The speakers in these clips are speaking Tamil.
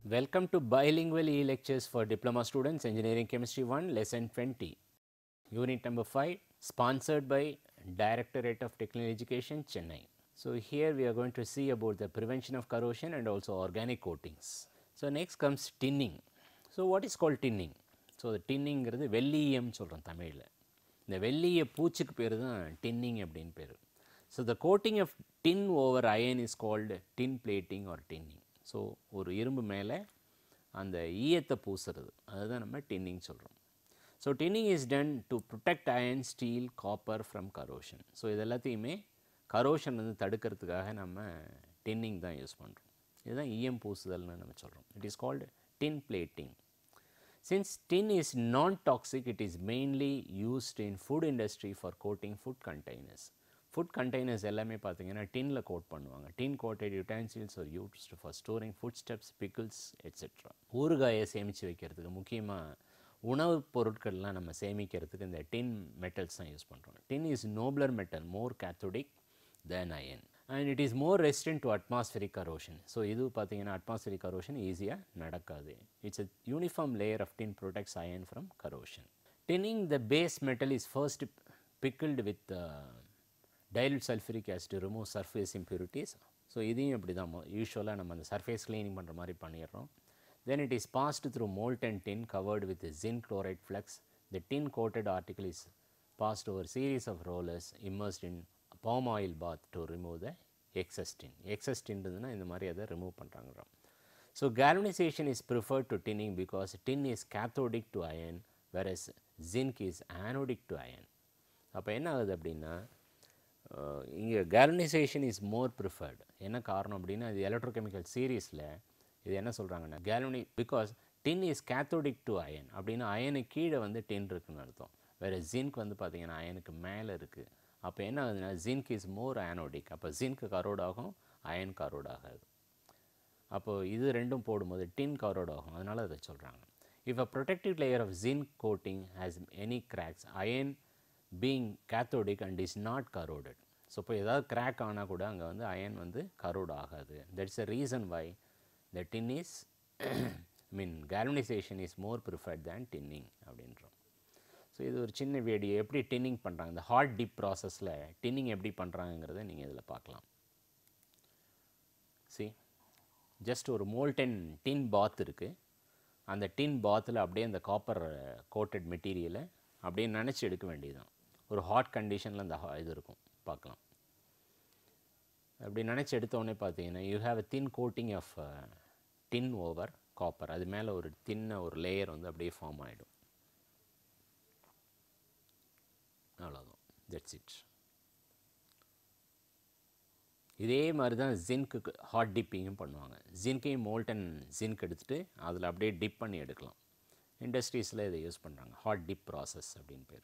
Welcome to Bilingual e-lectures for Diploma students, Engineering Chemistry 1, Lesson 20. Unit number 5, sponsored by Directorate of Technical Education, Chennai. So here we are going to see about the prevention of corrosion and also organic coatings. So next comes tinning. So what is called tinning? So டின்னிங்கிறது வெள்ளீயம் சொல்கிறோம் தமிழில் இந்த வெள்ளிய பூச்சிக்கு பேர் தான் டின்னிங் அப்படின்னு பேர் so the coating of tin over iron is called tin plating or tinning so ஒரு இரும்பு மேலே அந்த ஈயத்தை பூசுறது அதுதான் நம்ம டின்னிங் சொல்கிறோம் so tinning is done to protect iron steel copper from corrosion so இது எல்லாத்தையுமே கரோஷன் வந்து தடுக்கிறதுக்காக நம்ம டின்னிங் தான் யூஸ் பண்ணுறோம் இதுதான் ஈயம் பூசுதல்னு நம்ம சொல்கிறோம் it is called tin plating Since tin is non-toxic, it is mainly used in food industry for coating food containers. Food containers எல்லாமே பார்த்தீங்கன்னா டின்னில் கோட் பண்ணுவாங்க tin coated utensils are used for storing food stuffs pickles etcetera ஊறுகாயை சேமித்து வைக்கிறதுக்கு முக்கியமாக உணவுப் பொருட்கள்லாம் நம்ம சேமிக்கிறதுக்கு இந்த டின் மெட்டல்ஸ் தான் யூஸ் பண்ணுறோம் tin is nobler metal more cathodic then iron and it is more resistant to atmospheric corrosion so இது பார்த்தீங்கன்னா அட்மாஸ்பரிக் கரோஷன் ஈஸியாக நடக்காது it's a uniform layer of tin protects iron from corrosion. Tinning the base metal is first pickled with uh, dilute sulfuric acid to remove surface impurities. So இதையும் இப்படி தான் யூஸ்வலாக நம்ம அந்த சர்ஃபேஸ் க்ளீனிங் பண்ணுற மாதிரி பண்ணிடுறோம் then it is passed through molten tin covered with zinc chloride flux. The tin coated article is passed over series of rollers immersed in palm oil bath to remove the excess tin. excess tin இருந்ததுன்னா இந்த மாதிரி அதை ரிமூவ் பண்ணுறாங்க so galvanization is preferred to tinning because tin is cathodic to iron whereas zinc is anodic to iron. அப்போ என்ன ஆகுது அப்படின்னா இங்கே galvanization இஸ் மோர் ப்ரிஃபர்டு என்ன காரணம் அப்படின்னா இது எலக்ட்ரோகெமிக்கல் சீரீஸில் இது என்ன சொல்கிறாங்கன்னா galvani because tin is cathodic to iron அப்படின்னா அயனுக்கு கீழே வந்து டின் இருக்குன்னு அர்த்தம் வேறு ஜிங்க் வந்து பார்த்திங்கன்னா அயனுக்கு மேலே இருக்குது அப்போ என்ன ஆகுதுன்னா ஜிங்க் இஸ் மோர் ஆனோடிக் அப்போ ஜிங்க் கரோட் ஆகும் அயன் கரோட் ஆகாது அப்போது இது ரெண்டும் போடும்போது டின் கரோட் ஆகும் அதனால் அதை சொல்கிறாங்க if a protective layer of zinc coating has any cracks iron being cathodic and is not corroded so இப்போ ஏதாவது கிராக் ஆனால் கூட அங்கே வந்து அயன் வந்து கரோட் ஆகாது that's a reason why the tin is mean galvanization is more preferred than tinning அப்படின்றோம் ஸோ இது ஒரு சின்ன வீடியோ எப்படி டின்னிங் பண்ணுறாங்க இந்த ஹாட் டிப் ப்ராசஸில் டின்னிங் எப்படி பண்ணுறாங்கிறத நீங்கள் இதில் பார்க்கலாம் சி ஜஸ்ட் ஒரு மோல்டன் டின் பாத் இருக்குது அந்த டின் பாத்தில் அப்படியே அந்த காப்பர் கோட்டட் மெட்டீரியலை அப்படியே நினச்சி எடுக்க வேண்டியதுதான் ஒரு ஹாட் கண்டிஷனில் அந்த ha- இது இருக்கும் பார்க்கலாம் அப்படி நினச்சி எடுத்தோடனே பார்த்தீங்கன்னா you have a thin coating of tin over copper அது மேலே ஒரு தின்ன ஒரு லேயர் வந்து அப்படியே ஃபார்ம் ஆகிடும் அவ்வளோதான் தட்ஸ் இட் இதே மாதிரி தான் ஜின்க்கு ஹாட் டிப்பிங்கும் பண்ணுவாங்க ஜின்கையும் மோல்டன் ஜின்க் எடுத்துகிட்டு அதில் அப்படியே டிப் பண்ணி எடுக்கலாம் இண்டஸ்ட்ரீஸில் இதை யூஸ் பண்ணுறாங்க ஹாட் டிப் ப்ராசஸ் அப்படின்னு பேர்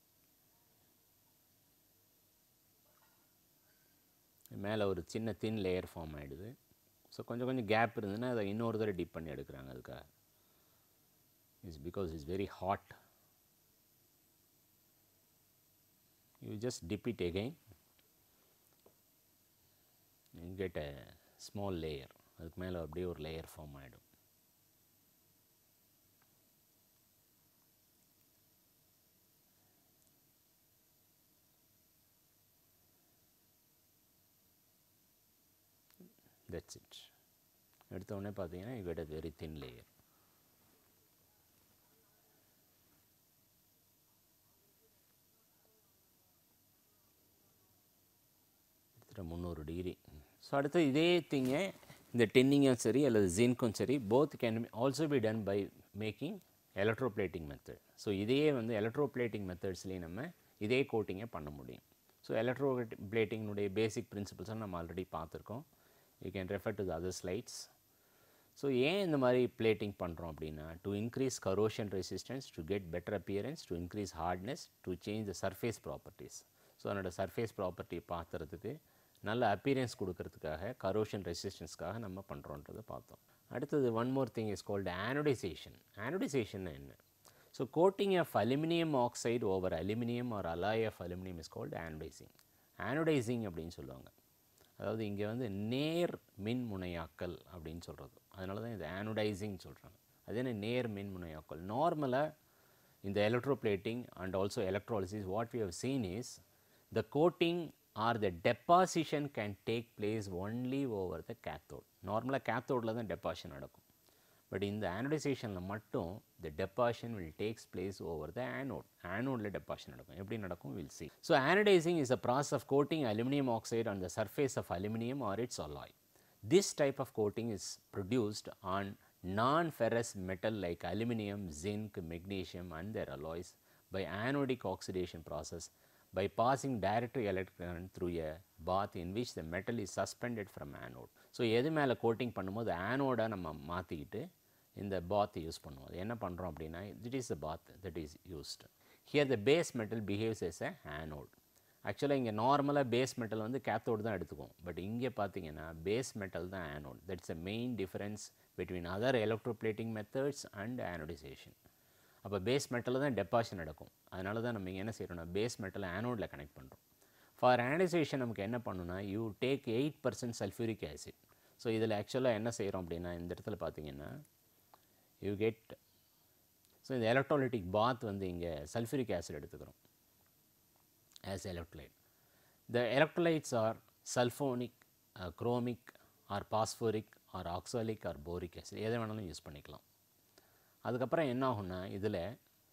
மேலே ஒரு சின்ன தின் லேயர் ஃபார்ம் ஆகிடுது ஸோ கொஞ்சம் கொஞ்சம் கேப் இருந்ததுன்னா அதை இன்னொரு தடவை டிப் பண்ணி எடுக்கிறாங்க அதுக்காக it's because it's very hot you just dip it again you get a small layer அதுக்கு மேலே அப்படியே ஒரு லேயர் ஃபார்ம் ஆகிடும் தட்ஸ் இட் எடுத்த உடனே பார்த்தீங்கன்னா you get a very thin layer கிட்டத்தட்ட முந்நூறு டிகிரி ஸோ அடுத்து இதே திங்கை இந்த டென்னிங்கும் சரி அல்லது ஜின்க்கும் சரி both can also be done by making electroplating method so இதையே வந்து எலக்ட்ரோப்ளேட்டிங் மெத்தட்ஸ்லேயும் நம்ம இதே கோட்டிங்கை பண்ண முடியும் ஸோ எலக்ட்ரோ பிளேட்டிங்னுடைய பேசிக் பிரின்சிபல்ஸை நம்ம ஆல்ரெடி பார்த்துருக்கோம் you can refer to the other slides so ஏன் இந்த மாதிரி பிளேட்டிங் பண்ணுறோம் அப்படின்னா to increase corrosion resistance to get better appearance to increase hardness to change the surface properties so அதனோட சர்ஃபேஸ் ப்ராப்பர்ட்டியை பார்த்துறதுக்கு நல்ல அப்பியரன்ஸ் கொடுக்கறதுக்காக கரோஷன் ரெசிஸ்டன்ஸ்க்காக நம்ம பண்ணுறோன்றதை பார்த்தோம் அடுத்தது one more thing is called anodization anodization என்ன so coating of aluminium oxide over aluminium or alloy of aluminium is called anodizing anodizing அப்படின்னு சொல்லுவாங்க அதாவது இங்கே வந்து நேர் மின் முனையாக்கல் அப்படின்னு சொல்கிறது அதனால தான் இது ஆனோடைசிங் சொல்கிறாங்க அது என்ன நேர் மின்முனையாக்கல் நார்மலாக in the electroplating and also electrolysis what we have seen is the coating or the deposition can take place only over the cathode நார்மலாக கேத்தோடில் தான் டெபாசிஷன் நடக்கும் பட் இந்த ஆனடைசேஷனில் மட்டும் the deposition will takes place over the anode ஆனோடில் டெபாசிஷன் நடக்கும் எப்படி நடக்கும் will see so anodizing is a process of coating aluminium oxide on the surface of aluminium or it's alloy this type of coating is produced on non-ferrous metal like aluminum, zinc, magnesium and their alloys by anodic oxidation process by passing direct electric current through a bath in which the metal is suspended from anode. So எது மேலே கோட்டிங் பண்ணும்போது ஆனோடை நம்ம மாற்றிக்கிட்டு இந்த பாத் யூஸ் பண்ணுவோம் அது என்ன பண்ணுறோம் அப்படின்னா it is the bath that is used here the base metal behaves as a anode ஆக்சுவலாக இங்கே நார்மலாக பேஸ் மெட்டல் வந்து கேத்தோடு தான் எடுத்துக்குவோம் பட் இங்கே பார்த்தீங்கன்னா பேஸ் மெட்டல் தான் anode that's a main difference between other electroplating methods and anodization அப்போ பேஸ் மெட்டலில் தான் டெபாசிட் நடக்கும் அதனால தான் நம்ம இங்கே என்ன செய்கிறோம்னா பேஸ் மெட்டலை ஆனோடில் கனெக்ட் பண்ணுறோம் ஃபார் ஆனடைசேஷன் நமக்கு என்ன பண்ணுன்னா you take eight percent sulphuric acid so இதில் ஆக்சுவலாக என்ன செய்கிறோம் அப்படின்னா இந்த இடத்துல பார்த்தீங்கன்னா யூ கெட் ஸோ இந்த எலக்ட்ராலிட்டிக் பாத் வந்து இங்கே சல்ஃபியூரிக் ஆசிட் எடுத்துக்கிறோம் as electrolyte. The electrolytes are sulfonic, uh, chromic or phosphoric or oxalic or boric acid எதை வேணாலும் யூஸ் பண்ணிக்கலாம் அதுக்கப்புறம் என்ன ஆகும்னா இதில்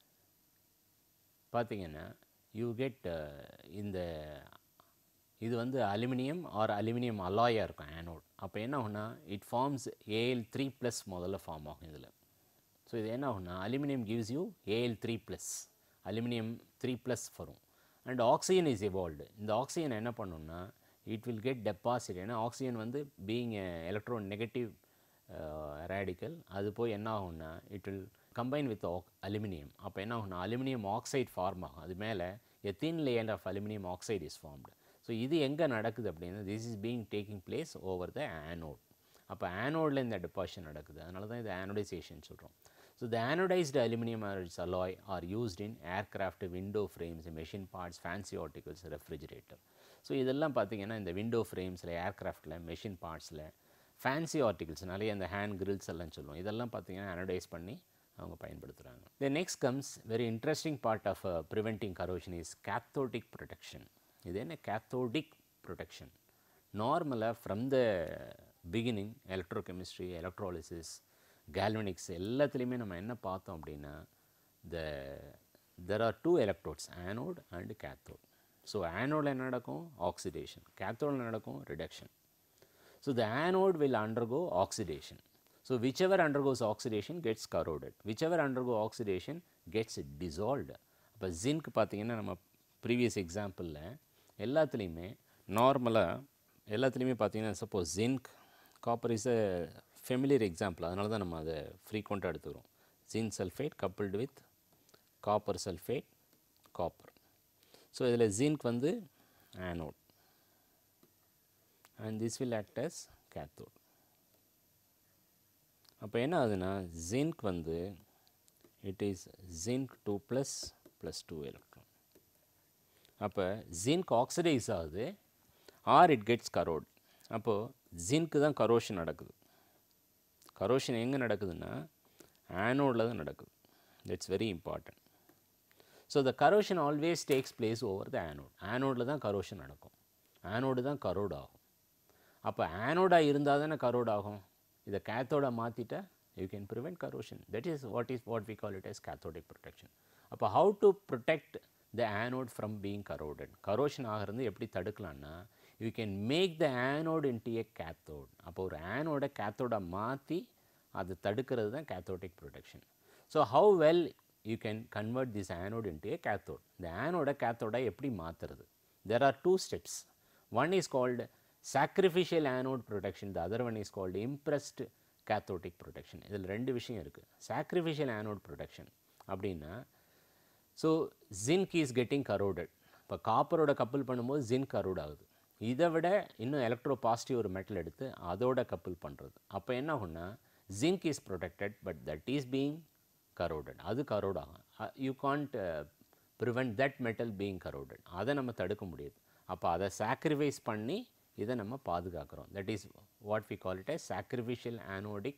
பார்த்தீங்கன்னா யூ கெட் இந்த இது வந்து அலுமினியம் ஆர் அலுமினியம் அலாயாக இருக்கும் ஆனோட் அப்போ என்ன ஆகும்னா it forms A L three plus முதல்ல ஃபார்ம் ஆகும் இதில் ஸோ இது என்ன ஆகும்னா aluminium gives you A L three plus aluminium three plus வரும் அண்ட் ஆக்சிஜன் இஸ் evolved இந்த ஆக்சிஜன் என்ன பண்ணும்னா இட் வில் கெட் டெபாசிட் ஏன்னா ஆக்சிஜன் வந்து பீயிங் எலக்ட்ரோ நெகட்டிவ் ரேடிக்கல் அது போய் என்ன ஆகும்னா it will combine with aluminium அப்போ என்ன ஆகும்னா அலுமினியம் ஆக்சைடு ஃபார்ம் ஆகும் அது மேலே a thin layer of aluminium oxide is formed so இது எங்கே நடக்குது அப்படின்னா this is being taking place over the anode அப்போ ஆனோடில் இந்த டெபாசிஷன் நடக்குது அதனால தான் இது ஆனோடைசேஷன் சொல்கிறோம் so the anodized aluminium its alloy or used in aircraft window frames machine parts fancy articles refrigerator so இதெல்லாம் பார்த்தீங்கன்னா இந்த விண்டோ ஃப்ரேம்ஸில் ஏர்க்ராஃப்டில் மெஷின் பார்ட்ஸில் ஃபேன்சி ஆர்டிகல்ஸ் நிறைய இந்த ஹேண்ட் கிரில்ஸ் எல்லாம் சொல்லுவோம் இதெல்லாம் பார்த்தீங்கன்னா அனடைஸ் பண்ணி அவங்க பயன்படுத்துகிறாங்க the next comes very interesting part of preventing corrosion is cathodic protection இது என்ன கேத்தோடிக் ப்ரொடெக்ஷன் நார்மலாக from the beginning electrochemistry electrolysis galvanics எல்லாத்துலேயுமே நம்ம என்ன பார்த்தோம் அப்படின்னா the there are two electrodes anode and cathode so ஆனோடில் என்ன நடக்கும் ஆக்சிடேஷன் கேத்தோடில் நடக்கும் reduction So the anode will undergo oxidation. So whichever undergoes oxidation gets corroded. Whichever undergo oxidation gets dissolved. அப்போ ஜிங்க் பார்த்தீங்கன்னா நம்ம ப்ரீவியஸ் எக்ஸாம்பிளில் எல்லாத்துலேயுமே நார்மலாக எல்லாத்துலேயுமே பார்த்தீங்கன்னா suppose zinc copper is a familiar example அதனால தான் நம்ம அதை ஃப்ரீக்வெண்ட்டாக எடுத்துக்கிறோம் zinc sulphate coupled with copper sulphate copper so இதில் ஜிங்க் வந்து anode and this will act as cathode அப்போ என்ன ஆகுதுன்னா ஜிங்க் வந்து it is zinc two plus plus two electron அப்போ ஜிங்க் ஆக்சிடைஸ் ஆகுது ஆர் இட் கெட்ஸ் கரோட் அப்போது ஜிங்க்கு தான் கரோஷன் நடக்குது கரோஷன் எங்கே நடக்குதுன்னா ஆனோடில் தான் நடக்குது that's very important so the corrosion always takes place over the anode ஆனோடில் தான் கரோஷன் நடக்கும் ஆனோடு தான் கரோட் ஆகும் அப்போ ஆனோடாக இருந்தால் தானே கரோட் ஆகும் இதை கேத்தோட மாற்றிட்டா you can prevent corrosion that is what is what we call it as cathodic protection அப்போ how to protect the anode from being corroded corrosion ஆகிறது எப்படி தடுக்கலான்னா you can make the anode into a cathode அப்போ ஒரு ஆனோட கேத்தோட மாற்றி அதை தடுக்கிறது தான் cathodic protection so how well you can convert this anode into a cathode இந்த ஆனோட கேத்தோட எப்படி மாற்றுறது there are two steps one is called sacrificial anode protection the other one is called impressed cathodic protection இதில் ரெண்டு விஷயம் இருக்குது sacrificial anode protection அப்படின்னா so zinc is getting corroded இப்போ காப்பரோட கப்பல் பண்ணும்போது ஜின்க் கரோட் ஆகுது இதை விட இன்னும் எலக்ட்ரோ பாசிட்டிவ் ஒரு மெட்டல் எடுத்து அதோட கப்பல் பண்ணுறது அப்போ என்ன ஆகும்னா zinc is protected but that is being corroded அது கரோட் ஆகும் you can't prevent that metal being corroded அதை நம்ம தடுக்க முடியாது அப்போ அதை சாக்ரிஃபைஸ் பண்ணி இதை நம்ம பாதுகாக்கிறோம் that is what we call it as sacrificial anodic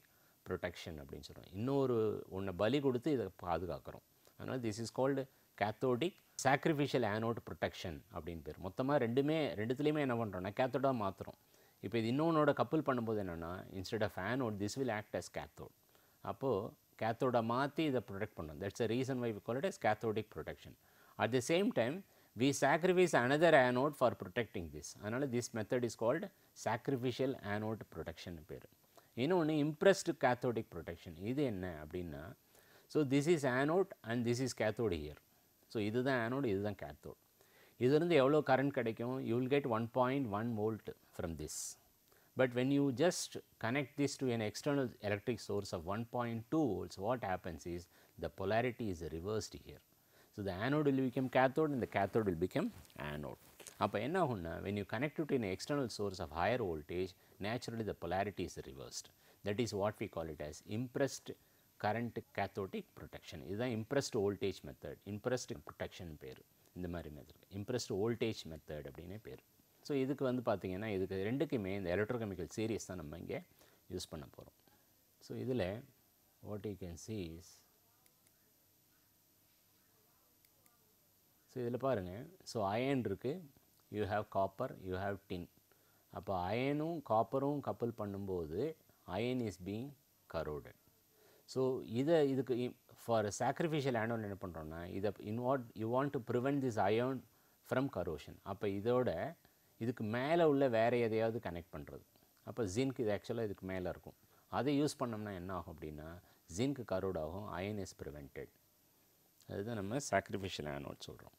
protection அப்படின்னு சொல்கிறோம் இன்னொரு ஒன்றை பலி கொடுத்து இதை பாதுகாக்கிறோம் அதனால் this is called cathodic sacrificial anode protection அப்படின்னு பேர் மொத்தமாக ரெண்டுமே ரெண்டுத்துலேயுமே என்ன பண்ணுறோம்னா கேத்தோடாக மாற்றுறோம் இப்போ இது இன்னொன்னோட கப்பல் பண்ணும்போது என்னென்னா instead of anode this will act as cathode அப்போது கேத்தோட மாற்றி இதை ப்ரொடெக்ட் பண்ணணும் that's a reason why we call it as cathodic protection at the same time we sacrifice another anode for protecting this அதனால் this method is called sacrificial anode protection பேர் இன்னொன்று இம்ப்ரெஸ்டு கேத்தோடிக் ப்ரொடெக்ஷன் இது என்ன அப்படின்னா so this is anode and this is cathode here so இதுதான் ஆனோட் இதுதான் கேத்தோட் இதுலேருந்து எவ்வளோ கரண்ட் கிடைக்கும் you will get one point one volt from this But when you just connect this to an external electric source of 1.2 volts, what happens is the polarity is reversed here. So the anode will become cathode and the cathode will become anode. அப்போ என்ன ஆகும்னா when you connect it to an external source of higher voltage, naturally the polarity is reversed. That is what we call it as impressed current cathodic protection. இதுதான் impressed voltage method, impressed protection பேர் இந்த மாதிரி மெத்தட் impressed voltage method அப்படின்னே பேர் ஸோ இதுக்கு வந்து பார்த்திங்கன்னா இதுக்கு ரெண்டுக்குமே இந்த எலக்ட்ரோகெமிக்கல் சீரியஸ் தான் நம்ம இங்கே யூஸ் பண்ண போகிறோம் ஸோ இதில் what you can sees so இதில் பாருங்கள் ஸோ அயன் இருக்குது you have copper you have tin அப்போ அயனும் காப்பரும் கப்பல் பண்ணும்போது iron is being corroded so இதை இதுக்கு ஃபார் சாக்ரிஃபிஷியல் ஆனோன் என்ன பண்ணுறோன்னா இதை in what you want to prevent this iron from corrosion அப்போ இதோட இதுக்கு மேலே உள்ள வேறு எதையாவது கனெக்ட் பண்ணுறது அப்போ ஜின்க் இது ஆக்சுவலாக இதுக்கு மேலே இருக்கும் அதை யூஸ் பண்ணோம்னா என்ன ஆகும் அப்படின்னா ஜின்க் கரோட் ஆகும் அயன் இஸ் ப்ரிவெண்டட் அதுதான் நம்ம சாக்ரிஃபிஷியல் ஆனோட் சொல்கிறோம்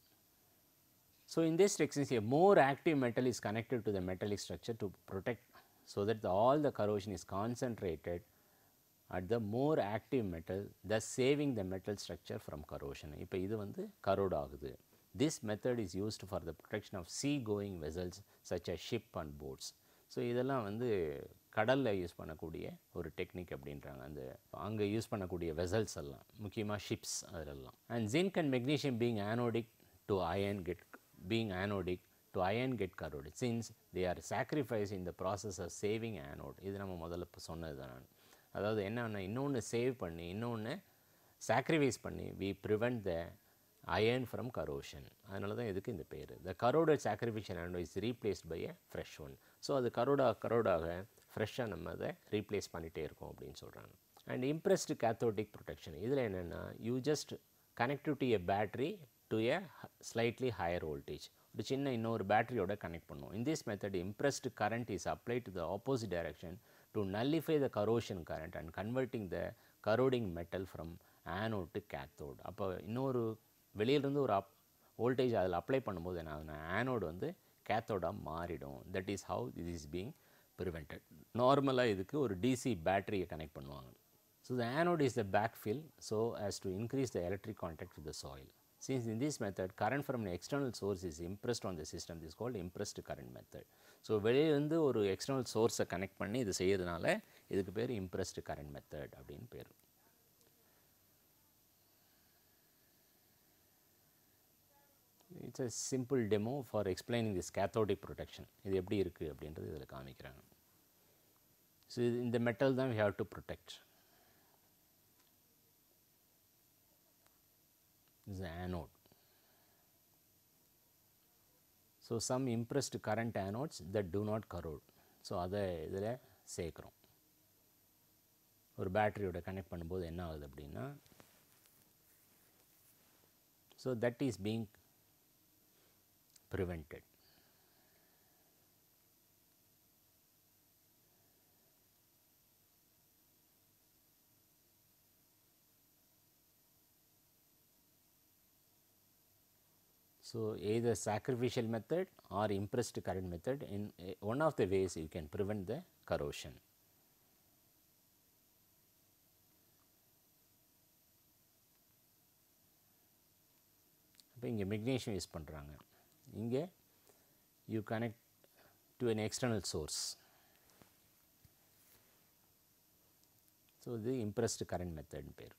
So in this section, a more active metal is connected to the metallic structure to protect so that the, all the corrosion is concentrated at the more active metal, thus saving the metal structure from corrosion. இப்போ இது வந்து corrode ஆகுது. This method is used for the protection of sea-going vessels such as ship and boats. So இதெல்லாம் வந்து கடலில் யூஸ் பண்ணக்கூடிய ஒரு டெக்னிக் அப்படின்றாங்க அந்த அங்கே யூஸ் பண்ணக்கூடிய வெசல்ஸ் எல்லாம் முக்கியமாக ஷிப்ஸ் அதிலெல்லாம் and zinc and magnesium being anodic to iron get being anodic to iron get corroded since they are sacrificed in the process of saving anode இது நம்ம முதல்ல இப்போ சொன்னது தான் நான் அதாவது என்னன்னா இன்னொன்று சேவ் பண்ணி இன்னொன்று சாக்ரிஃபைஸ் பண்ணி we prevent the iron from corrosion அதனால தான் இதுக்கு இந்த பேர் the corroded sacrificial anode is replaced by a fresh one so அது கரோடாக கரோடாக ஃப்ரெஷ்ஷாக நம்ம அதை ரீப்ளேஸ் பண்ணிகிட்டே இருக்கோம் அப்படின்னு சொல்கிறாங்க அண்ட் இம்ப்ரெஸ்டு கேத்தோடிக் ப்ரொடெக்ஷன் இதில் என்னென்னா you just connective to a battery to a slightly higher voltage ஒரு சின்ன இன்னொரு பேட்டரியோட கனெக்ட் பண்ணுவோம் in this method impressed current is apply to the opposite direction to nullify the corrosion current and converting the corroding metal from anode to cathode அப்போ இன்னொரு வெளியிலேருந்து ஒரு அப் வோல்டேஜ் அதில் அப்ளை பண்ணும்போது என்ன ஆகுதுன்னா ஆனோடு வந்து கேத்தோடாக மாறிடும் தட் இஸ் ஹவு இது இஸ் பீங் ப்ரிவெண்டட் நார்மலாக இதுக்கு ஒரு டிசி பேட்டரியை கனெக்ட் பண்ணுவாங்க so the anode is the backfill so as to increase the electric contact with the soil Since in this method current from an external source is impressed on the system, this is called impressed current method. So வெளியிலேருந்து ஒரு எக்ஸ்டர்னல் சோர்ஸை கனெக்ட் பண்ணி இது செய்யறதுனால இதுக்கு பேர் இம்ப்ரெஸ்ட் கரண்ட் மெத்தட் அப்படின்னு பேர் it's a simple demo for explaining this cathodic protection இது எப்படி இருக்குது அப்படின்றது இதில் காமிக்கிறாங்க ஸோ இது இந்த மெட்டல் தான் we have to protect is the anode. So some impressed current anodes that do not corrode. So அதை இதில் சேர்க்குறோம் ஒரு பேட்டரியோட கனெக்ட் பண்ணும்போது என்ன ஆகுது அப்படின்னா so that is being prevented So, either sacrificial method or impressed current method in uh, one of the ways you can prevent the corrosion. இப்போ இங்கே மெக்னீஷியம் யூஸ் பண்ணுறாங்க இங்கே you connect to an external source so இது இம்ப்ரெஸ்டு கரண்ட் மெத்தட்னு பேர்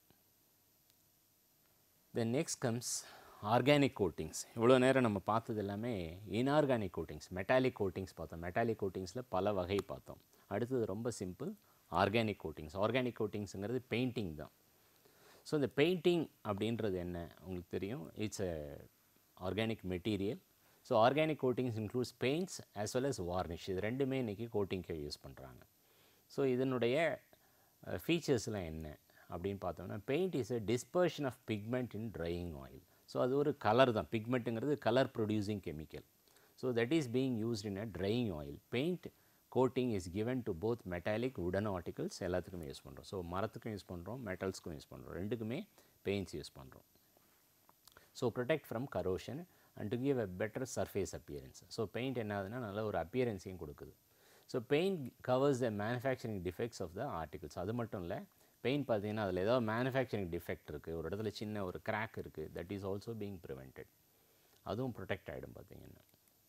then next comes organic coatings இவ்வளோ நேரம் நம்ம பார்த்தது எல்லாமே இன்ஆர்கானிக் கோட்டிங்ஸ் மெட்டாலிக் கோட்டிங்ஸ் பார்த்தோம் மெட்டாலிக் கோட்டிங்ஸில் பல வகை பார்த்தோம் அடுத்தது ரொம்ப சிம்பிள் ஆர்கானிக் கோட்டிங்ஸ் ஆர்கானிக் கோட்டிங்ஸுங்கிறது பெயிண்டிங் தான் ஸோ இந்த பெயிண்டிங் அப்படின்றது என்ன உங்களுக்கு தெரியும் it's a organic material so organic coatings includes paints as well as varnish இது ரெண்டுமே இன்றைக்கி கோட்டிங்க்கு யூஸ் பண்ணுறாங்க ஸோ இதனுடைய ஃபீச்சர்ஸ்லாம் என்ன அப்படின்னு பார்த்தோம்னா paint is a dispersion of pigment in drying oil so அது ஒரு கலர் தான் பிக்மெண்ட்டுங்கிறது colour producing chemical so that is being used in a drying oil paint coating is given to both metallic உடன் ஆர்டிகல்ஸ் எல்லாத்துக்குமே யூஸ் பண்ணுறோம் ஸோ மரத்துக்கும் யூஸ் பண்ணுறோம் மெட்டல்ஸ்க்கும் யூஸ் பண்ணுறோம் ரெண்டுக்குமே பெயிண்ட்ஸ் யூஸ் பண்ணுறோம் so protect from corrosion and to give a better surface appearance so paint என்ன ஆகுதுன்னா நல்ல ஒரு அப்பியரன்ஸையும் கொடுக்குது so paint covers the manufacturing defects of the articles அது மட்டும் இல்லை பெயிண்ட் பார்த்தீங்கன்னா அதில் ஏதாவது மேனுஃபேக்சரிங் டிஃபெக்ட் இருக்குது ஒரு இடத்துல சின்ன ஒரு கிராக் இருக்குது that is also being prevented அதுவும் ப்ரொடெக்ட் ஆகிடும் பார்த்தீங்கன்னா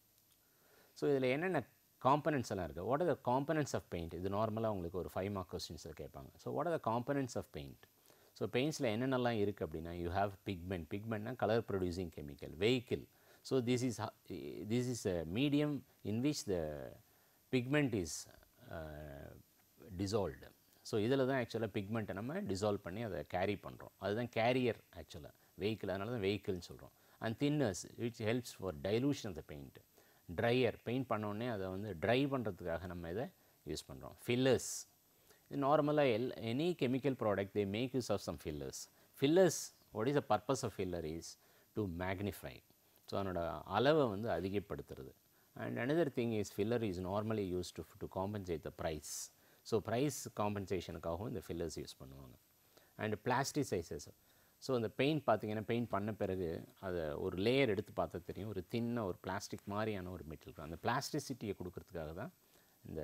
ஸோ இதில் என்னென்ன காம்பனன்ட்ஸ் எல்லாம் இருக்குது what are the components of paint இது நார்மலாக உங்களுக்கு ஒரு ஃபைவ் மார்க் கொஸ்டின்ஸில் கேட்பாங்க so what are the components of paint so பெயிண்ட்ஸில் என்னென்னலாம் இருக்குது அப்படின்னா யூ ஹேவ் பிக்மெண்ட் பிக்மெண்ட்னா colour producing chemical vehicle so this is this is a medium in which the pigment is dissolved so இதில் தான் ஆக்சுவலாக பிக்மெண்ட்டை நம்ம டிசால்வ் பண்ணி அதை கேரி பண்ணுறோம் அதுதான் கேரியர் ஆக்சுவலாக வெஹிக்கிள் அதனால தான் வெஹிக்கிள்னு சொல்கிறோம் and thinners which helps for dilution of the paint drier paint பண்ணோடனே அதை வந்து ட்ரை பண்ணுறதுக்காக நம்ம இதை யூஸ் பண்ணுறோம் ஃபில்லர்ஸ் இது நார்மலாக எல் any chemical product they make use of some fillers fillers what is the purpose of filler is to magnify so அதனோட அளவை வந்து அதிகப்படுத்துறது and another thing is filler is normally use to to compensate the price so price காம்பன்சேஷனுக்காகவும் இந்த ஃபில்லர்ஸ் யூஸ் பண்ணுவாங்க அண்ட் பிளாஸ்டிசைசஸ் ஸோ அந்த பெயிண்ட் பார்த்தீங்கன்னா பெயிண்ட் பண்ண பிறகு அதை ஒரு லேயர் எடுத்து பார்த்தா தெரியும் ஒரு தின்ன ஒரு பிளாஸ்டிக் மாதிரியான ஒரு மெட்டீரியல் அந்த பிளாஸ்டிசிட்டியை கொடுக்கறதுக்காக தான் இந்த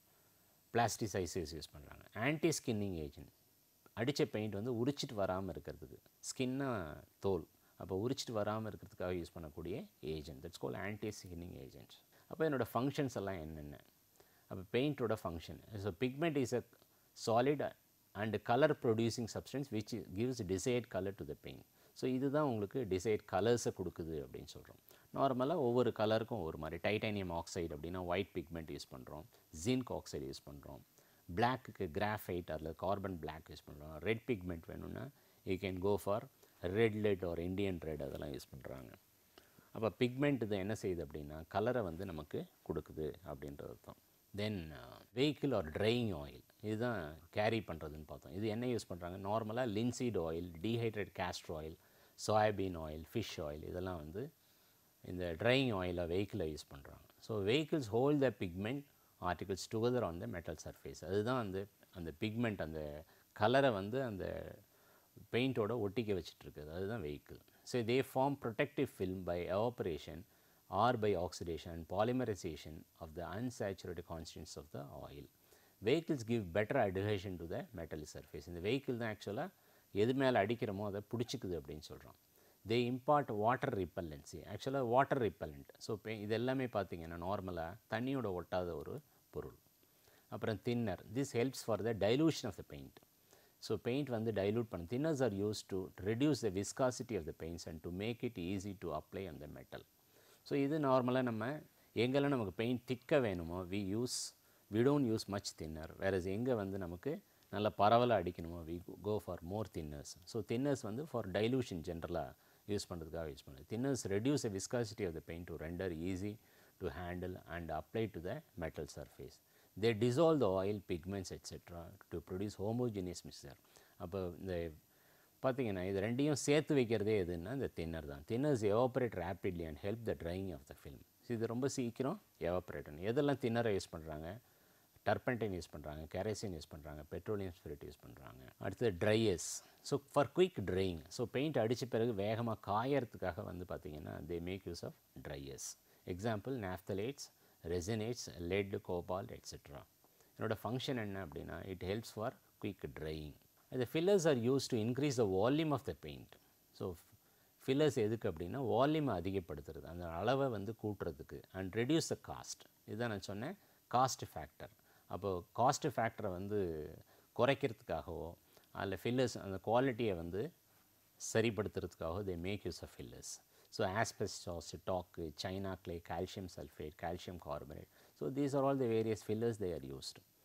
பிளாஸ்டிசைசஸ் யூஸ் பண்ணுறாங்க ஆன்டி ஸ்கின்னிங் ஏஜென்ட் அடித்த பெயிண்ட் வந்து உரிச்சிட்டு வராமல் இருக்கிறதுக்கு ஸ்கின்னா தோல் அப்போ உரிச்சிட்டு வராமல் இருக்கிறதுக்காக யூஸ் பண்ணக்கூடிய agent that's call anti skinning agents அப்போ என்னோட ஃபங்க்ஷன்ஸ் எல்லாம் என்னென்ன அப்போ பெயிண்டோட function so pigment is a solid and colour producing substance which gives decide colour to the paint so இதுதான் உங்களுக்கு டிசைட் கலர்ஸை கொடுக்குது அப்படின்னு சொல்கிறோம் நார்மலாக ஒவ்வொரு கலருக்கும் ஒரு மாதிரி டைட்டானியம் ஆக்சைடு அப்படின்னா ஒயிட் பிக்மெண்ட் யூஸ் பண்ணுறோம் ஜிங்க் ஆக்சைடு யூஸ் பண்ணுறோம் பிளாக்குக்கு கிராஃபைட் அதில் கார்பன் பிளாக் யூஸ் பண்ணுறோம் ரெட் பிக்மெண்ட் வேணும்னா you can go for red lead ஒரு இண்டியன் ரெட் அதெல்லாம் யூஸ் பண்ணுறாங்க அப்போ பிக்மெண்ட் இது என்ன செய்யுது அப்படின்னா கலரை வந்து நமக்கு கொடுக்குது அப்படின்றது தான் then vehicle are drying oil இதுதான் கேரி பண்ணுறதுன்னு பார்த்தோம் இது என்ன யூஸ் பண்ணுறாங்க நார்மலாக linseed oil dehydrate castor oil soybean oil fish oil இதெல்லாம் வந்து இந்த ட்ரையிங் ஆயிலை வெஹிக்கிளை யூஸ் பண்ணுறாங்க so vehicles hold the pigment articles together on the metal surface அதுதான் அந்த அந்த பிக்மெண்ட் அந்த கலரை வந்து அந்த பெயிண்டோட ஒட்டிக்க வச்சுட்டு இருக்குது அதுதான் vehicle so they form protective film by evaporation or by oxidation and polymerization of the unsaturated constituents of the oil vehicles give better adhesion to the metal surface இந்த vehicle தான் ஆக்சுவலாக எது மேலே அடிக்கிறோமோ அதை பிடிச்சிக்குது அப்படின்னு சொல்கிறோம் தே இம்பார்ட் வாட்டர் ரிப்பல்லன்சி ஆக்சுவலாக வாட்டர் ரிப்பல்லண்ட் ஸோ இது எல்லாமே பார்த்தீங்கன்னா நார்மலாக தண்ணியோட ஒட்டாத ஒரு பொருள் அப்புறம் thinner this helps for the dilution of the paint so paint வந்து டைலூட் பண்ண thinners are use to reduce the viscosity of the paints and to make it easy to apply அந்த மெட்டல் ஸோ இது நார்மலாக நம்ம எங்கெல்லாம் நமக்கு பெயிண்ட் திக்க வேணுமோ we use we don't use much thinner whereas எங்கே வந்து நமக்கு நல்ல பரவலாக அடிக்கணுமோ we go for more thinners so thinners வந்து ஃபார் டைலூஷன் ஜென்ரலாக யூஸ் பண்ணுறதுக்காக யூஸ் பண்ணுது thinners reduce the viscosity of the paint to render easy to handle and apply to the metal surface they dissolve the oil pigments etc to produce homogeneous mixture அப்போ இந்த பார்த்தீங்கன்னா இது ரெண்டையும் சேர்த்து வைக்கிறதே எதுன்னா இந்த தின்னர் தான் thinners evaporate rapidly and help the drying of the film இது ரொம்ப சீக்கிரம் எவாபரேட் பண்ணு எதெல்லாம் தின்னரை யூஸ் பண்ணுறாங்க டர்பன்டைன் யூஸ் பண்ணுறாங்க கெரசின் யூஸ் பண்ணுறாங்க பெட்ரோலியம் ஸ்பிரிட் யூஸ் பண்ணுறாங்க அடுத்தது driers so for quick drying so paint அடித்த பிறகு வேகமாக காயறதுக்காக வந்து பார்த்திங்கன்னா they make use of driers example naphthalates resinates lead cobalt etcetera என்னோட ஃபங்க்ஷன் என்ன அப்படின்னா it helps for quick drying இந்த fillers R use to increase the volume of the paint so fillers எதுக்கு அப்படின்னா வால்யூமை அதிகப்படுத்துறது அந்த அளவை வந்து கூட்டுறதுக்கு அண்ட் ரெடியூஸ் த காஸ்ட் இதுதான் நான் சொன்னேன் காஸ்ட் ஃபேக்டர் அப்போது காஸ்ட் ஃபேக்டரை வந்து குறைக்கிறதுக்காகவோ அதில் ஃபில்லர்ஸ் அந்த குவாலிட்டியை வந்து சரிப்படுத்துறதுக்காக they make use of fillers so asbestos talc china clay calcium sulphate calcium carbonate so these are all the various fillers they are used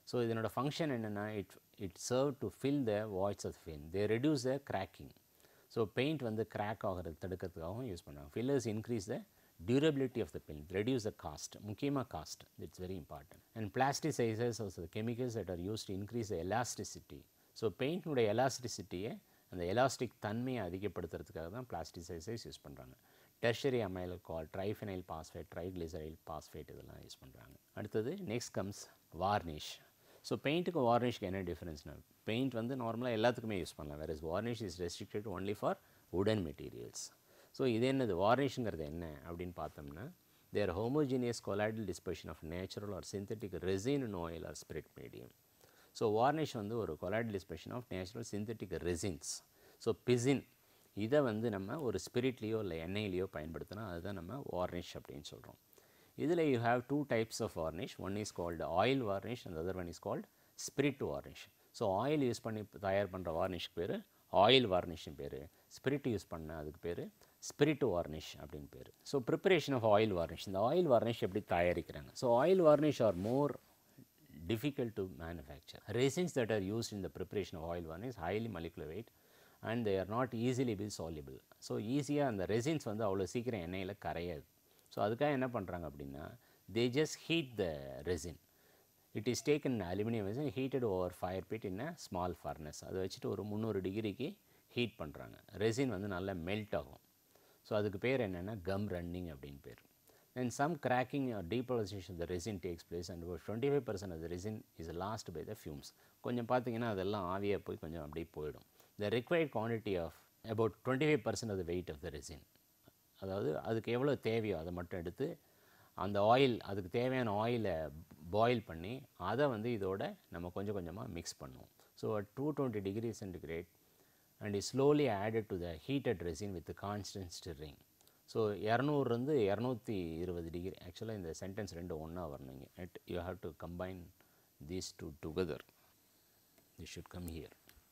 so இதனோட ஃபங்க்ஷன் என்னென்னா it it serve to fill the voids of film they reduce the cracking so paint வந்து கிராக் ஆகிறது தடுக்கிறதுக்காகவும் யூஸ் பண்ணுறாங்க fillers increase the durability of the paint reduce the cost முக்கியமாக cost it's very important and plasticizers of the chemicals that are use to increase the elasticity so பெயிண்ட்னுடைய எலாஸ்டிசிட்டியை அந்த எலாஸ்டிக் தன்மையை அதிகப்படுத்துறதுக்காக தான் பிளாஸ்டிசைசர்ஸ் யூஸ் பண்ணுறாங்க டெர்ஷரி அமைல் கால் ட்ரைஃபெனைல் பாஸ்பேட் ட்ரைக்ளிசரைல் பாஸ்பேட் இதெல்லாம் யூஸ் பண்ணுறாங்க அடுத்தது நெக்ஸ்ட் கம்ஸ் வார்னிஷ் ஸோ பெயிண்ட்டுக்கு வார்னிஷ்க்கு என்ன டிஃப்ரென்ஸ்னா பெயிண்ட் வந்து நார்மலாக எல்லாத்துக்குமே யூஸ் பண்ணலாம் வேறு varnish is restricted only for wooden materials so இது என்னது வார்னிஷ்ங்கிறது என்ன அப்படின்னு பார்த்தோம்னா they're homogeneous colloidal dispersion of natural or synthetic resin in oil or spirit medium so varnish வந்து ஒரு colloidal dispersion of natural synthetic resins so பிசின் இதை வந்து நம்ம ஒரு ஸ்பிரிட்லேயோ இல்லை எண்ணெயிலையோ பயன்படுத்தினா அதுதான் நம்ம வார்னிஷ் அப்படின்னு சொல்கிறோம் இதில் you have two types of varnish one is called oil varnish and other one is called spirit varnish so oil use பண்ணி தயார் பண்ணுற வார்னிஷ்க்கு பேர் ஆயில் வார்னிஷ்னு பேர் ஸ்பிரிட் யூஸ் பண்ண அதுக்கு பேர் ஸ்பிரிட் வார்னிஷ் அப்படின்னு பேர் so preparation of oil varnish இந்த ஆயில் வார்னிஷ் எப்படி தயாரிக்கிறாங்க so oil varnish are more difficult to manufacture. Resins that are used in the preparation of oil varnish is highly molecular weight and they are not easily be soluble. So ஈஸியாக அந்த ரெசின்ஸ் வந்து அவ்வளோ சீக்கிரம் எண்ணெயில் கரையாது ஸோ அதுக்காக என்ன பண்ணுறாங்க அப்படின்னா they just heat the resin it is taken aluminium resin heated over fire put in a small furnace அதை வச்சுட்டு ஒரு முந்நூறு டிகிரிக்கு ஹீட் பண்ணுறாங்க ரெசின் வந்து நல்லா மெல்ட் ஆகும் ஸோ அதுக்கு பேர் என்னென்னா கம் ரன்னிங் அப்படின்னு பேர் then some cracking or depolarization of the resin takes place and about 25% of the resin is lost by the fumes கொஞ்சம் பார்த்தீங்கன்னா அதெல்லாம் ஆவியாக போய் கொஞ்சம் அப்படியே போயிடும் the required quantity of about 25% of the weight of the resin அதாவது அதுக்கு எவ்வளோ தேவையோ அதை மட்டும் எடுத்து அந்த ஆயில் அதுக்கு தேவையான ஆயிலை பாயில் பண்ணி அதை வந்து இதோட நம்ம கொஞ்சம் கொஞ்சமாக மிக்ஸ் பண்ணுவோம் so two twenty degree centigrade and is slowly added to the heated resin with constant stirring so இரநூறுலேருந்து இரநூத்தி இருபது டிகிரி ஆக்சுவலாக இந்த சென்டென்ஸ் ரெண்டு ஒன்றா வரணுங்க it you have to combine these two together they should come here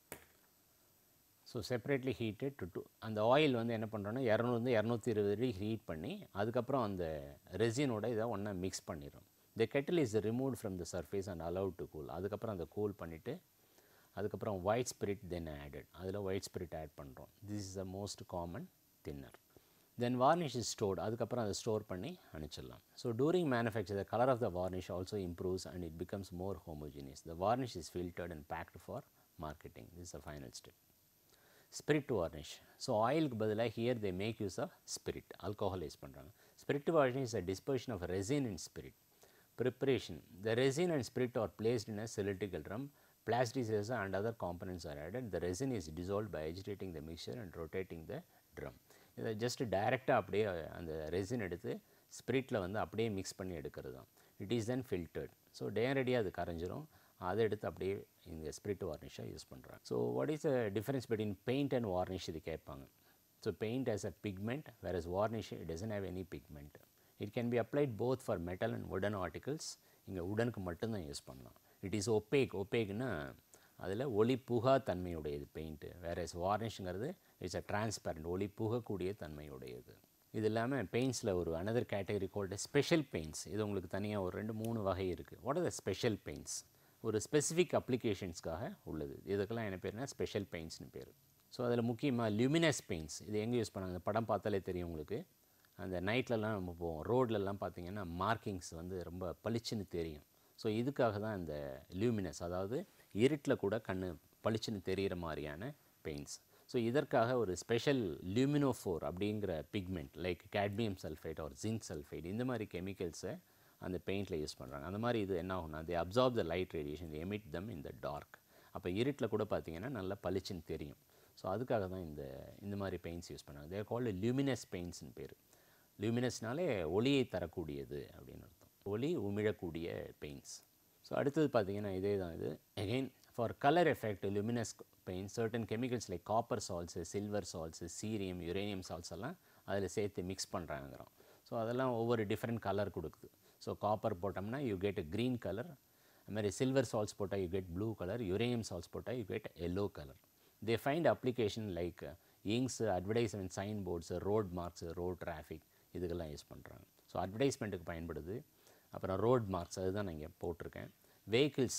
so separately heated to two அந்த ஆயில் வந்து என்ன பண்ணுறோன்னா இரநூறுந்து இரநூத்தி இருபது டிகிரி ஹீட் பண்ணி அதுக்கப்புறம் அந்த ரெசினோட இதை ஒன்றா மிக்ஸ் பண்ணிடும் the kettle is remove from the surface and allowed to cool அதுக்கப்புறம் அதை கூல் பண்ணிவிட்டு அதுக்கப்புறம் ஒயிட் ஸ்பிரிட் தென் ஆடட் அதில் ஒயிட் ஸ்பிரிட் ஆட் பண்ணுறோம் this is the most common thinner then varnish is stored அதுக்கப்புறம் அதை ஸ்டோர் பண்ணி அனுப்பிச்சிடலாம் so during manufacture the colour of the varnish also improves and it becomes more homogeneous the varnish is filtered and packed for marketing this a final step spirit varnish so ஆயிலுக்கு பதிலாக here they make use of spirit alcohol use பண்ணுறாங்க spirit varnish is a dispersion of resin and spirit preparation the resin and spirit are placed in a cylindrical drum plasticizers and other components are added the resin is dissolved by agitating the mixture and rotating the drum இதை ஜஸ்ட் டைரெக்டாக அப்படியே அந்த ரெசின் எடுத்து ஸ்பிரிட்டில் வந்து அப்படியே மிக்ஸ் பண்ணி எடுக்கிறது தான் it is then filtered so நேரடியாக அது கரைஞ்சிரும் அதை எடுத்து அப்படியே இந்த ஸ்பிரிட் வார்னிஷாக யூஸ் பண்ணுறாங்க so what is the difference between paint and varnish இது கேட்பாங்க so paint has a pigment whereas varnish it doesn't have any pigment it can be applied both for metal and wooden articles இங்கே உடனுக்கு மட்டும்தான் யூஸ் பண்ணலாம் இட் இஸ் ஒப்பேக் ஒப்பேக்னா அதில் ஒளி புகா தன்மையுடையது பெயிண்ட்டு வேற எஸ் வார்னிஷ்ங்கிறது இட்ஸ் அ டிரான்ஸ்பரண்ட் ஒளி புகக்கூடிய தன்மையுடையது இது இல்லாமல் பெயிண்ட்ஸில் ஒரு another category called special paints இது உங்களுக்கு தனியாக ஒரு ரெண்டு மூணு வகை இருக்குது what are the special paints ஒரு ஸ்பெசிஃபிக் அப்ளிகேஷன்ஸ்க்காக உள்ளது இதுக்கெல்லாம் என்ன பேருனா ஸ்பெஷல் பெயிண்ட்ஸ்னு பேர் ஸோ அதில் முக்கியமாக லுமினஸ் பெயிண்ட்ஸ் இது எங்கே யூஸ் பண்ணாங்க இந்த படம் பார்த்தாலே தெரியும் உங்களுக்கு அந்த நைட்லலாம் நம்ம போவோம் ரோட்லலாம் பார்த்தீங்கன்னா மார்க்கிங்ஸ் வந்து ரொம்ப பளிச்சுன்னு தெரியும் ஸோ இதுக்காக தான் இந்த லியூமினஸ் அதாவது இருட்டில் கூட கண்ணு பளிச்சுன்னு தெரிகிற மாதிரியான பெயிண்ட்ஸ் ஸோ இதற்காக ஒரு ஸ்பெஷல் லியூமினோஃபோர் அப்படிங்கிற பிக்மெண்ட் லைக் கேட்மியம் சல்ஃபைட் ஒரு ஜிங்க் சல்ஃபைட் இந்த மாதிரி கெமிக்கல்ஸை அந்த பெயிண்டில் யூஸ் பண்ணுறாங்க அந்த மாதிரி இது என்ன ஆகும்னா they absorb the light radiation emit them இந்த டார்க் அப்போ இருட்டில் கூட பார்த்தீங்கன்னா நல்லா பளிச்சுன்னு தெரியும் ஸோ அதுக்காக தான் இந்த இந்த மாதிரி பெயிண்ட்ஸ் யூஸ் பண்ணாங்க தேர் கால்டு லியூமினஸ் பெயிண்ட்ஸ்னு பேர் லியூமினஸ்னாலே ஒளியை தரக்கூடியது அப்படின்னு அர்த்தம் ஒளி உமிழக்கூடிய பெயிண்ட்ஸ் ஸோ அடுத்தது பார்த்தீங்கன்னா இதே தான் இது again for colour effect luminous paint certain chemicals like copper salts silver salts cerium uranium salts எல்லாம் அதில் சேர்த்து மிக்ஸ் பண்ணுறாங்கிறோம் ஸோ அதெல்லாம் ஒவ்வொரு டிஃப்ரெண்ட் கலர் கொடுக்குது ஸோ காப்பர் போட்டோம்னா you get a green colour அது மாதிரி சில்வர் சால்ட்ஸ் போட்டால் you get blue colour uranium salts போட்டால் you get yellow colour they find application like inks advertisement sign boards road marks road traffic இதுக்கெல்லாம் யூஸ் பண்ணுறாங்க ஸோ அட்வர்டைஸ்மெண்ட்டுக்கு பயன்படுது அப்புறம் ரோட் மார்க்ஸ் அதுதான் நான் இங்கே போட்டிருக்கேன் வெஹிக்கிள்ஸ்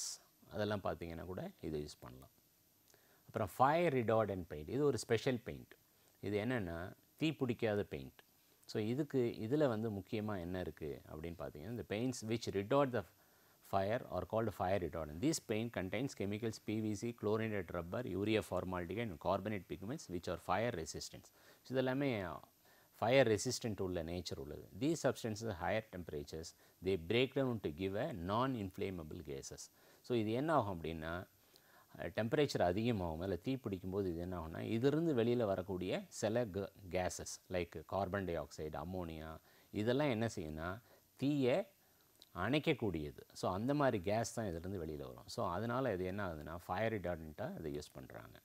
அதெல்லாம் பார்த்தீங்கன்னா கூட இதை யூஸ் பண்ணலாம் அப்புறம் ஃபயர் ரிடார்டன்ட் பெயிண்ட் இது ஒரு ஸ்பெஷல் பெயிண்ட் இது என்னென்னா தீ பிடிக்காத பெயிண்ட் ஸோ இதுக்கு இதில் வந்து முக்கியமாக என்ன இருக்குது அப்படின்னு பார்த்தீங்கன்னா இந்த paints which retard the fire are called fire retardant. This paint contains chemicals PVC, chlorinated rubber, urea formaldehyde and carbonate pigments which are fire resistant. So இதெல்லாமே ஃபயர் ரெசிஸ்டன்ட் உள்ள நேச்சர் உள்ளது these substances higher temperatures they break down to give a non inflammable cases so இது என்ன ஆகும் அப்படின்னா டெம்பரேச்சர் அதிகமாகும் அதில் தீ பிடிக்கும்போது இது என்ன ஆகும்னா இதிலிருந்து வெளியில் வரக்கூடிய சில gases like carbon dioxide ammonia இதெல்லாம் என்ன செய்யும்னா தீயை அணைக்கக்கூடியது ஸோ அந்த மாதிரி கேஸ் தான் இதிலிருந்து வெளியில் வரும் ஸோ அதனால் இது என்ன ஆகுதுன்னா ஃபயர் ரிட்டார்டண்ட்டாக இதை யூஸ் பண்ணுறாங்க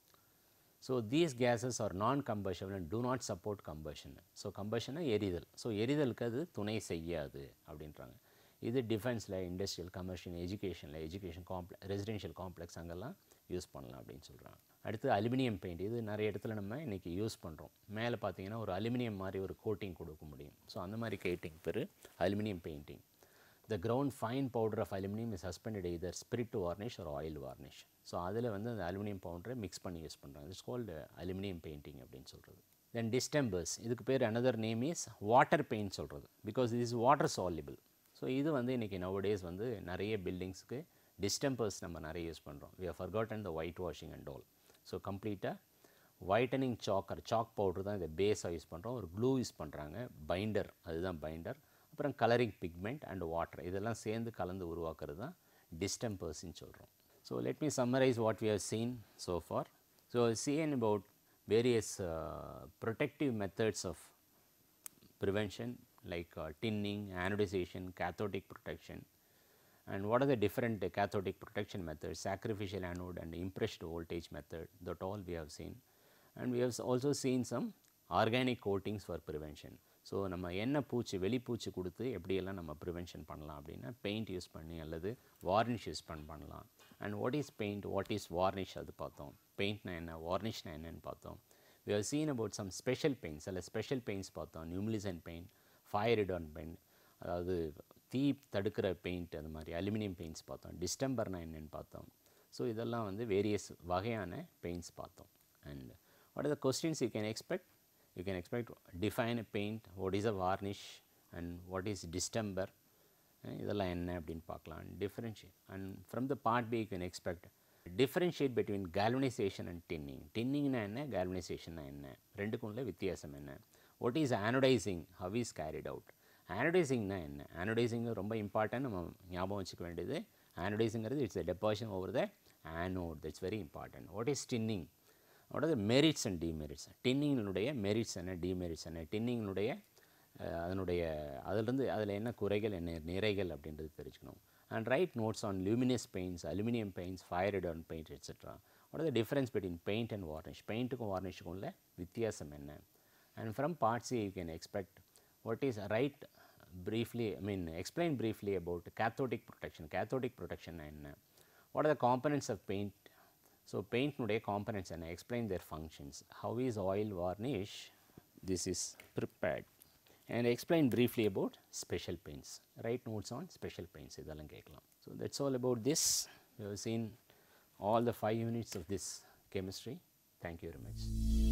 so these gases are non combustion and do not support combustion so கம்பஷனை எரிதல் ஸோ எரிதலுக்கு அது துணை செய்யாது அப்படின்றாங்க இது டிஃபென்ஸில் இண்டஸ்ட்ரியல் கமர்ஷியல் எஜுகேஷனில் எஜுகேஷன் காம்ப்ளெக்ஸ் ரெசிடென்ஷியல் காம்ப்ளெக்ஸ் அங்கெல்லாம் யூஸ் பண்ணலாம் அப்படின்னு சொல்கிறாங்க அடுத்து அலுமினியம் பெயிண்ட் இது நிறைய இடத்துல நம்ம இன்றைக்கி யூஸ் பண்ணுறோம் மேலே பார்த்தீங்கன்னா ஒரு அலுமினியம் மாதிரி ஒரு கோட்டிங் கொடுக்க முடியும் ஸோ அந்த மாதிரி கோட்டிங் பேர் aluminium painting the ground fine powder of aluminum is suspended either spirit varnish or oil varnish so அதில் வந்து அந்த அலுமினியம் பவுடரை மிக்ஸ் பண்ணி யூஸ் பண்ணுறாங்க இட்ஸ் கால்டு அலுமினியம் பெயிண்டிங் அப்படின்னு சொல்கிறது தென் டிஸ்டம்பர்ஸ் இதுக்கு பேர் another name is water paint சொல்கிறது பிகாஸ் இது இஸ் வாட்டர் soluble ஸோ இது வந்து இன்றைக்கி நவடேஸ் வந்து நிறைய பில்டிங்ஸ்க்கு டிஸ்டம்பர்ஸ் நம்ம நிறைய யூஸ் பண்ணுறோம் we have forgotten the white washing and all so கம்ப்ளீட்டாக whitening chalk or chalk powder தான் இதை பேஸாக யூஸ் பண்ணுறோம் ஒரு க்ளூ யூஸ் பண்ணுறாங்க பைண்டர் அதுதான் பைண்டர் அப்புறம் கலரிங் பிக்மெண்ட் அண்ட் வாட்டர் இதெல்லாம் சேர்ந்து கலந்து உருவாக்குறது தான் டிஸ்டம்பர்ஸ்ன்னு சொல்கிறோம் so let me summarise what we have seen so far so seen about various protective methods of prevention like uh, tinning, anodization, cathodic protection and what are the different uh, cathodic protection methods, sacrificial anode and impressed voltage method that all we have seen and we have s- also seen some organic coatings for prevention. So நம்ம என்ன பூச்சி வெளிப்பூச்சி கொடுத்து எப்படியெல்லாம் நம்ம ப்ரிவென்ஷன் பண்ணலாம் அப்படின்னா பெயிண்ட் யூஸ் பண்ணி அல்லது வார்னிஷ் யூஸ் பண்ண பண்ணலாம் and what is paint what is varnish அது பார்த்தோம் பெயிண்ட்னா என்ன வார்னிஷ்னா என்னன்னு பார்த்தோம் we have seen about some special paints சில ஸ்பெஷல் பெயிண்ட்ஸ் பார்த்தோம் emulsion paint fire retardant paint அதாவது தீ தடுக்கிற பெயிண்ட் அந்த மாதிரி அலுமினியம் பெயிண்ட்ஸ் பார்த்தோம் டிஸ்டம்பர்னா என்னன்னு பார்த்தோம் ஸோ இதெல்லாம் வந்து வேரியஸ் வகையான பெயிண்ட்ஸ் பார்த்தோம் and what are the questions you can expect you can expect define a paint what is a varnish and what is distemper இதெல்லாம் என்ன அப்படின்னு பார்க்கலாம் differentiate and from the part B you can expect differentiate between galvanization and tinning டின்னிங்னா என்ன galvanizationனா என்ன ரெண்டுக்கும் உள்ள வித்தியாசம் என்ன what is anodising how is carried out ஆனடைசிங்னா என்ன ஆனடைசிங் ரொம்ப இம்பார்ட்டன்ட் நம்ம ஞாபகம் வச்சுக்க வேண்டியது ஆனடைஸுங்கிறது it's a deposition over the anode that's very important what is tinning what are the merits and demerits டின்னிங்கினுடைய மெரிட்ஸ் என்ன டிமெரிட்ஸ் என்ன டின்னிங்கினுடைய அதனுடைய அதிலிருந்து அதில் என்ன குறைகள் என்ன நிறைகள் அப்படின்றது தெரிஞ்சுக்கணும் and write notes on luminous paints aluminium paints fire retardant paint etcetera what the difference between paint and varnish பெயிண்ட்டுக்கும் வார்னிஷுக்கும் உள்ள வித்தியாசம் என்ன and from parts you can expect what is write briefly I mean explain briefly about cathodic protection cathodic protection என்ன what are the components of paint so paint nuடைய components என்ன explain their functions how is oil varnish this is prepared and explain briefly about special paints write notes on special paints இதெல்லாம் கேட்கலாம் so that's all about this we have seen all the five units of this chemistry thank you very much